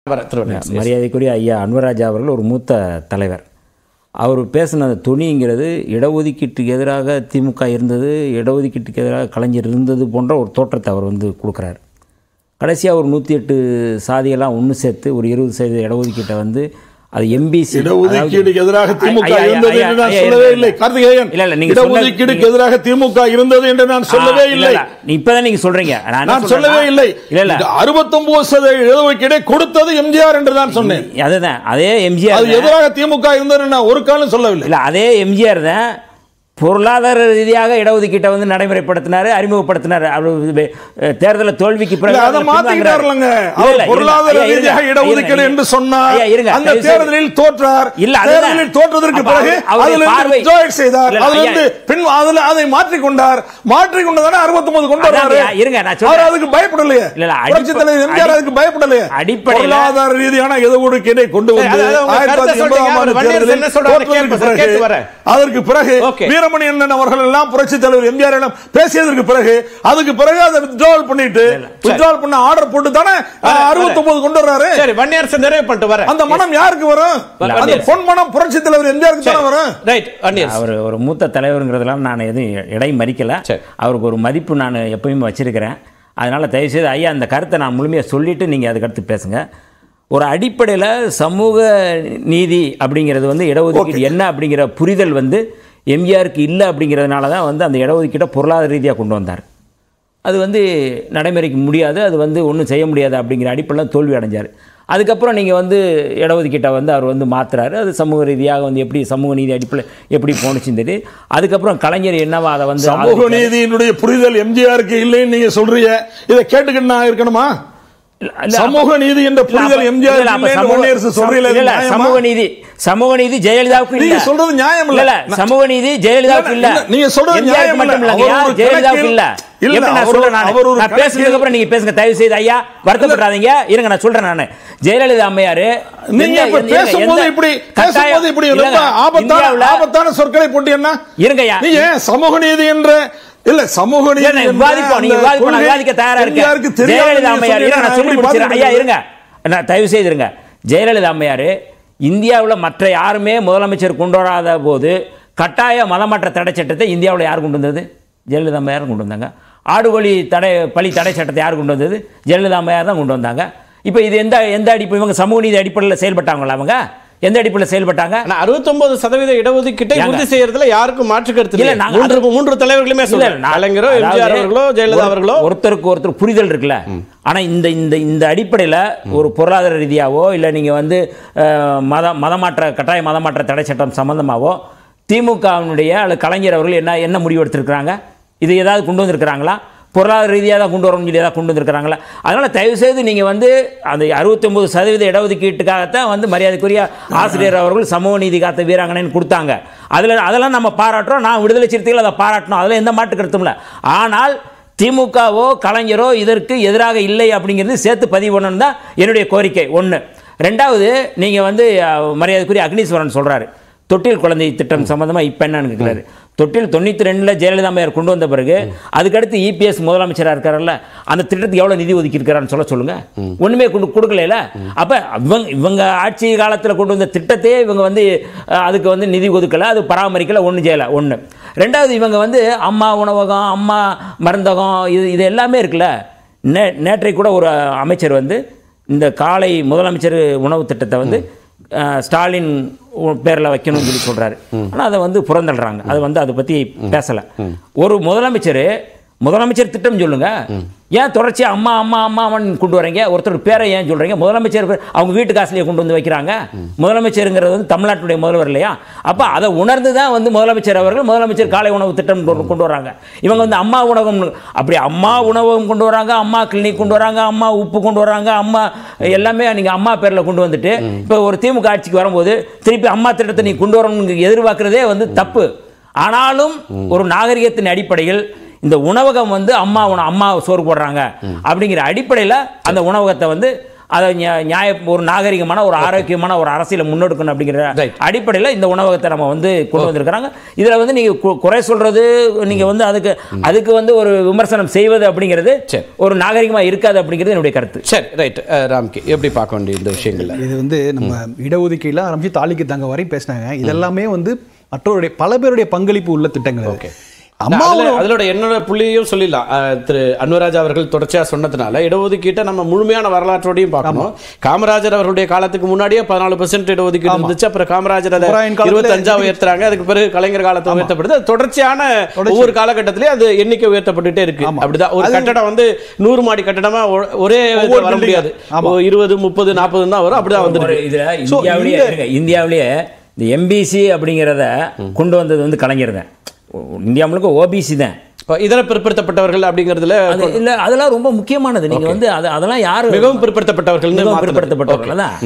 வர திருவண்ணா மரியாதைக்குரிய ஐயா அன்வராஜா அவர்கள் ஒரு மூத்த தலைவர் அவர் பேசின அந்த துணிங்கிறது இடஒதுக்கீட்டுக்கு எதிராக திமுக இருந்தது இடஒதுக்கீட்டுக்கு எதிராக கலைஞர் இருந்தது போன்ற ஒரு தோற்றத்தை அவர் வந்து கொடுக்குறாரு கடைசியாக ஒரு நூற்றி எட்டு சாதியெல்லாம் ஒன்று சேர்த்து ஒரு இருபது சதவீத இடஒதுக்கீட்டை வந்து அது எம்பிசி இடஒதுக்கீடுக்கு எதிராக திமுக இருந்தது என்று நான் சொல்லவே இல்லை கார்த்திகேயன் இல்ல இல்ல நீங்க சொன்ன- இடஒதுக்கீடுக்கு எதிராக திமுக இருந்தது என்று நான் சொல்லவே ஆ, இல்ல, இல்லை இல்ல. நீ இப்பதான் நீங்க சொல்றீங்க நான் என்ன நான் சொல்லவே சொல்றேன்னா- இல்லை இல்ல இல்ல அறுபத்தொன்பது சதவீத இடஒதுக்கீடை கொடுத்தது எம்ஜிஆர் என்று நான் சொன்னேன் அதுதான் அதே எம்ஜிஆர் அது எதிராக திமுக இருந்தது நான் ஒரு காலம் சொல்லவில்லை இல்ல அதே எம்ஜிஆர் தான் பொருளாதார ரீதியாக இடஒதுக்கீட்டை வந்து நடைமுறைப்படுத்தினாரு அறிமுகப்படுத்தினாரு அவர் தேர்தலில் தோல்விக்கு பிறகு இல்ல, அதை அதுல மாத்திக்கிட்டாருலங்க பின்வாங்குறாரு. அவர் இல்ல, இல்ல, பொருளாதார ஐயா, இருங்க, ரீதியாக ஐயா, இடஒதுக்கீடு இருங்க. என்று சொன்னார் ஐயா, இருங்க, அந்த தயவு செய்து- தேர்தலில் தோற்றார் இல்ல, அதுதான். தேர்தலில் தோற்றதற்கு அப்ப பிறகு அவர்- அவருடைய அதிலிருந்து பார்வை- withdraw செய்தார் இல்ல, இல்ல, அதிலிருந்து பின் அதில் அதை மாற்றிக் கொண்டார் மாற்றிக் கொண்டதானே அறுபத்தொன்பது கொண்டு அதான் வர்றாரு ஐயா, இருங்க, நான் சொல்றேன். அவர் அதுக்கு பயப்படலையே இல்ல, இல்ல, அடிப்ப- புரட்சித் தலைவர் எம்ஜிஆர் அடி- அதுக்கு பயப்படலையே அடிப்படையில- பொருளாதார ரீதியான இடஒதுக்கீடை கொண்டு வந்து அதாவது உங்க ஆயிரத்தி கருத்தை தொள்ளாயிரத்தி எண்பதாம் சொல்றீங்க. ஆண்டு அவர் வன்னியர் தேர்தலில் என்ன சொல்றாரு தோற்றதற்கு கேட்போம் சார், பிறகு கேட்டு வரேன். அதற்கு பிறகு Okay. வீரமணி அண்ணன் அவர்கள் எல்லாம் புரட்சி தலைவர் எம்ஜிஆரிடம் பேசியதற்கு பிறகு அதுக்கு பிறகு அதை withdrawal பண்ணிட்டு withdrawal பண்ண ஆர்டர் போட்டு தானே அறுபத்தொன்பது கொண்டு வர்றாரு சரி வன்னியரசு நிறைவு பண்ணிட்டு வரேன் அந்த மனம் யாருக்கு வரும் இல்ல, அந்த வன்னியரசு. பொன் மனம் புரட்சி தலைவர் எம்ஜிஆருக்கு தானே வரும் ரைட் வன்னியரசு அவர் ஒரு மூத்த தலைவருங்கிறதுலாம் நான் எதுவும் இடை மறிக்கல சரி. அவருக்கு ஒரு மதிப்பு நான் எப்பயுமே வச்சிருக்கிறேன் அதனால தயவுசெய்து ஐயா அந்த கருத்தை நான் முழுமையாக சொல்லிட்டு நீங்கள் அதுக்கடுத்து பேசுங்க ஒரு அடிப்படையில் சமூக நீதி அப்படிங்கிறது வந்து இடஒதுக்கீடு என்ன அப்படிங்கிற புரிதல் வந்து எம்ஜிஆருக்கு இல்லை அப்படிங்கிறதுனால தான் வந்து அந்த இடஒதுக்கீட்டை பொருளாதார ரீதியாக கொண்டு வந்தார் அது வந்து நடைமுறைக்கு முடியாது அது வந்து ஒன்றும் செய்ய முடியாது அப்படிங்கிற அடிப்படையில் தோல்வி அடைஞ்சார் அதுக்கப்புறம் நீங்கள் வந்து இடஒதுக்கீட்டை வந்து அவர் வந்து மாத்துறாரு அது சமூக ரீதியாக வந்து எப்படி சமூக நீதி அடிப்படையில் எப்படி போணுச்சுன்னு தெரியுது அதுக்கப்புறம் கலைஞர் என்னவா அதை வந்து சமூக ஆதரிச்சாரு? நீதியினுடைய புரிதல் எம்ஜிஆருக்கு இல்லைன்னு நீங்க சொல்றீங்க இதை கேட்டுக்கிட்டு நான் இருக்கணுமா இல்ல, இல்ல, சமூக நீதி என்ற இல்ல, புரிதல் அப்ப- எம்ஜிஆர் இல்ல, அப்ப இல்லைன்னு சமூக- ஒன்னியரசு சொல்றீங்களே, இல்ல, இல்ல, இது நியாயமா? சமூக நீதி சமூக நீதி ஜெயலலிதாவுக்கு இல்ல நீங்க சொல்றது நியாயம் இல்ல. இல்ல இல்ல, சமூக நீதி ஜெயலலிதாவுக்கு இல்ல இல்ல, நீங்க சொல்றது எம்ஜிஆருக்கு நியாயம் இல்ல. மட்டும் இல்லைங்க, அவர் ஒரு ஜெயலலிதாவுக்கு கணக்கில்- இல்ல இல்ல, எப்படி நான் அவர் சொல்றேன் ஒரு- நானு? அவர் ஒரு நான் பேசுனதுக்கு கணக்கில்- அப்புறம் நீங்க பேசுங்க தயவு செய்து ஐயா வருத்தப்படாதீங்க இருங்க நான் சொல்றேன் நானு ஜெயலலிதா அம்மையாரு நீங்க எந்த- இப்ப எந்த- பேசும்போது எந்த- இப்படி கட்டாயம் பேசும்போது இப்படி ரொம்ப இல்லைங்க, ஆபத்தான இந்தியாவுல- ஆபத்தான சொற்களை போட்டு என்ன இருங்கய்யா. நீங்க சமூக நீதி என்ற இல்ல சமூக நீதி இல்ல, நான் என்ற விவாதிப்போம். நீங்க அந்த விவாதிப்போம். நான் கொள்கை விவாதிக்க தயாரா இருக்கேன். எம்ஜிஆருக்கு தெரியாதுன்னு ஜெயலலிதா நீங்க அம்மையார் இருங்க, நான் சொன்னீங்கன்னா சொல்லி எப்படி முடிச்சிடுறேன். ஐயா பார்த்துட்டு இருங்க நான் தயவு செய்து இருங்க ஜெயலலிதா அம்மையார் இந்தியாவில் மற்ற யாருமே முதலமைச்சர் கொண்டு வராத போது கட்டாய மதமாற்ற தடை சட்டத்தை இந்தியாவில் யார் கொண்டு வந்தது ஜெயலலிதா அம்மையார் கொண்டு வந்தாங்க ஆடுகொலி தடை பழி தடை சட்டத்தை யார் கொண்டு வந்தது ஜெயலலிதா அம்மையார் தான் கொண்டு வந்தாங்க இப்போ இது எந்த எந்த அடிப்பு இவங்க சமூக நீதி அடிப்படையில் செயல்பட்டாங்களா அவங்க எந்த அடிப்படையில் செயல்பட்டாங்க ஆனா 69% சதவீத இடஒதுக்கீட்டை ஏங்க? உறுதி செய்யறதுல யாருக்கும் மாற்று கருத்து இல்ல, இல்லை நாங்க மூன்று அது- மூன்று தலைவர்களுமே இல்ல, சொல்றேன் நான்- கலைஞரோ அதாவது எம்ஜிஆர் அவர்களோ ஜெயலலிதா ஒரு- அவர்களோ ஒருத்தருக்கு ஒருத்தர் புரிதல் இருக்குல்ல ஆனா இந்த இந்த இந்த அடிப்படையில் ஒரு பொருளாதார ரீதியாவோ இல்லை நீங்க வந்து அஹ், மத மதமாற்ற கட்டாய மதமாற்ற தடை சட்டம் சம்பந்தமாவோ திமுகவினுடைய அல்லது கலைஞர் அவர்கள் என்ன என்ன முடிவு எடுத்திருக்கிறாங்க இது ஏதாவது கொண்டு வந்திருக்கிறாங்களா பொருளாதார ரீதியாக தான் கொண்டு வரணும்னு சொல்லி ஏதாவது கொண்டு வந்திருக்கிறாங்களா அதனால் தயவுசெய்து நீங்கள் வந்து அந்த அறுபத்தொம்பது சதவீத இடஒதுக்கீட்டுக்காகத்தான் வந்து மரியாதைக்குரிய ஆசிரியர் அவர்கள் சமூக நீதி காத்த வீராங்கனைன்னு கொடுத்தாங்க அதில் அதெல்லாம் நம்ம பாராட்டுறோம் நான் விடுதலை சிறுத்தைகள் அதை பாராட்டணும் அதில் எந்த மாட்டு கருத்தும் இல்லை ஆனால் திமுகவோ கலைஞரோ இதற்கு எதிராக இல்லை அப்படிங்கிறது சேர்த்து பதிவு பண்ணணும் தான் என்னுடைய கோரிக்கை ஒன்று ரெண்டாவது நீங்கள் வந்து அஹ், மரியாதைக்குரிய அக்னீஸ்வரன் சொல்கிறாரு தொட்டில் குழந்தை திட்டம் சம்பந்தமாக இப்போ என்னன்னு கேட்குறாரு தொட்டில் தொண்ணூற்றி ரெண்டில் ஜெயலலிதா அம்மையார் கொண்டு வந்த பிறகு அதுக்கடுத்து இபிஎஸ் முதலமைச்சராக இருக்காரல்ல அந்த திட்டத்துக்கு எவ்வளோ நிதி ஒதுக்கியிருக்கிறான்னு சொல்ல சொல்லுங்க ஒன்றுமே கொண்டு கொடுக்கல அப்போ இவங்க இவங்க ஆட்சி காலத்தில் கொண்டு வந்த திட்டத்தையே இவங்க வந்து அஹ், அதுக்கு வந்து நிதி ஒதுக்கலை அது பராமரிக்கலை ஒன்றும் செய்யலை ஒன்று ரெண்டாவது இவங்க வந்து அம்மா உணவகம் அம்மா மருந்தகம் இது இது எல்லாமே இருக்குல்ல நே நேற்றை கூட ஒரு அமைச்சர் வந்து இந்த காலை முதலமைச்சர் உணவு திட்டத்தை வந்து அஹ், ஸ்டாலின் பேரில் வைக்கணும்னு சொல்லி சொல்கிறாரு ஆனால் அதை வந்து புறந்தள்ளுறாங்க அது வந்து அதை பற்றி பேசலை ஒரு முதலமைச்சர் முதலமைச்சர் திட்டம் சொல்லுங்க ஏன் தொடர்ச்சியா அம்மா அம்மா அம்மா அம்மான்னு கொண்டு வரீங்க ஒருத்தர் பேரை ஏன் சொல்றீங்க முதலமைச்சர் பேர் அவங்க வீட்டு காசுலயே கொண்டு வந்து வைக்கிறாங்க முதலமைச்சருங்கிறது வந்து தமிழ்நாட்டுடைய முதல்வர் இல்லையா அப்ப அதை உணர்ந்து தான் வந்து முதலமைச்சர் அவர்கள் முதலமைச்சர் காலை உணவு திட்டம் கொண்டு கொண்டு வராங்க இவங்க வந்து அம்மா உணவகம் அப்படி அம்மா உணவகம் கொண்டு வராங்க அம்மா கிளினிக் கொண்டு வராங்க அம்மா உப்பு கொண்டு வராங்க அம்மா எல்லாமே நீங்க அம்மா பேர்ல கொண்டு வந்துட்டு இப்போ ஒரு திமுக ஆட்சிக்கு வரும்போது திருப்பி அம்மா திட்டத்தை நீ கொண்டு வரணும்னு எதிர்பார்க்கிறதே வந்து தப்பு ஆனாலும் ஒரு நாகரிகத்தின் அடிப்படையில் இந்த உணவகம் வந்து அம்மா உண அம்மா சோறு போடுறாங்க அப்படிங்கிற அடிப்படையில் அந்த உணவகத்தை வந்து அதை நியா- நியாய ஒரு நாகரிகமான ஒரு ஆரோக்கியமான ஒரு அரசியலை முன்னெடுக்கணும் அப்படிங்கிற Right. அடிப்படையில் இந்த உணவகத்தை நம்ம வந்து கொண்டு வந்திருக்கிறாங்க இதில் வந்து நீங்கள் கு- குறை சொல்றது நீங்கள் வந்து அதுக்கு அதுக்கு வந்து ஒரு விமர்சனம் செய்வது அப்படிங்கிறது சரி. ஒரு நாகரிகமாக இருக்காது அப்படிங்கிறது என்னுடைய கருத்து சரி ரைட் ராம்கி எப்படி பார்க்க வேண்டிய இந்த விஷயங்கள்ல இது வந்து நம்ம இடஒதுக்கீடுல ஆரம்பிச்சு தாலிக்கு தங்க வரையும் பேசினாங்க இதெல்லாமே வந்து மற்றவருடைய பல பேருடைய பங்களிப்பு உள்ள திட்டங்கள் ஓகே அம்மா அதுல- அதோட என்னோட புள்ளியையும் சொல்லிடலாம் அஹ், திரு அன்வராஜ் அவர்கள் தொடர்ச்சியா சொன்னதுனால இடஒதுக்கீட்டை நம்ம முழுமையான வரலாற்றோடையும் பார்க்கணும் காமராஜர் அவர்களுடைய காலத்துக்கு முன்னாடியே பதினாலு பெர்சென்ட் இடஒதுக்கீடு இருந்துச்சு அப்புறம் காமராஜர் அதை புறாயின் காலத்துல இருபத்தஞ்சா உயர்த்துறாங்க அதுக்கு பிறகு கலைஞர் காலத்தை உயர்த்தப்படுது அது தொடர்ச்சியான ஒவ்வொரு காலகட்டத்திலயும் அது எண்ணிக்கை உயர்த்தப்பட்டுட்டே இருக்கு ஆமா. அப்படிதான் ஒரு அது- கட்டடம் வந்து நூறு மாடி கட்டடமா ஒ- ஒரே இதுல ஒவ்வொரு வர building. முடியாது ஆமா. ஓ, இருபது முப்பது நாற்பது தான் வரும் அப்படிதான் ஒரு வந்துருக்கு இதுல So, இந்தியாவிலேயே இந்த- இருங்க, இந்தியாவிலேயே இந்த எம்பிசி அப்படிங்கிறத கொண்டு வந்தது வந்து கலைஞர் தான் இந்தியா முழுக்க ஓபிசி தான் இப்ப இதர பிற்படுத்தப்பட்டவர்கள் அப்படிங்கிறதுல அது இல்ல அதெல்லாம் ரொம்ப முக்கியமானது நீங்க வந்து அது அதெல்லாம் யாரு மிகவும் பிற்படுத்தப்பட்டவர்கள் மிகவும் பிற்படுத்தப்பட்டவர்கள் தான்